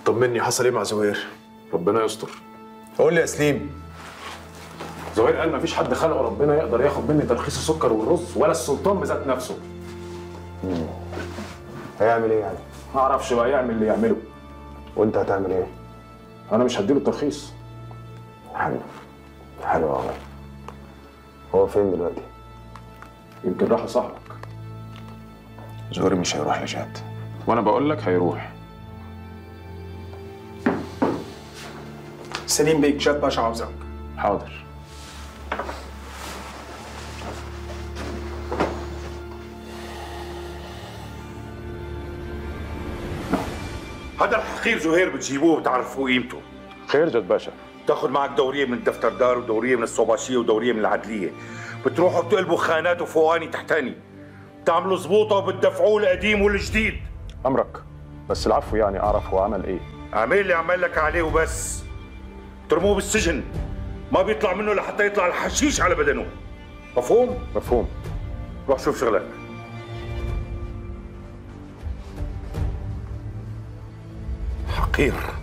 طمني حصل ايه مع زهير ربنا يستر قول لي يا سليم زهير قال مفيش حد خلقه ربنا يقدر ياخد مني ترخيص السكر والرز ولا السلطان بذات نفسه هيعمل ايه يعني ما اعرفش بقى يعمل اللي يعمله وانت هتعمل ايه انا مش هديله الترخيص حلو حلو قوي هو فين دلوقتي يمكن راح لصاحبك زهير مش هيروح لجهاد وانا بقول لك هيروح سليم بيك جاد باشا عاوزك حاضر هذا الحقير زهير بتجيبوه بتعرفوا قيمته خير جد باشا تاخذ معك دوريه من دفتر دار ودوريه من الصوباشيه ودوريه من العدليه بتروحوا بتقلبوا خانات وفواني تحتاني بتعملوا زبوطه وبتدفعوه القديم والجديد امرك بس العفو يعني اعرف هو عمل ايه اعمل اللي عمل لك عليه وبس ترموه بالسجن ما بيطلع منه لحتى يطلع الحشيش على بدنه مفهوم؟ مفهوم روح شوف شغلك حقير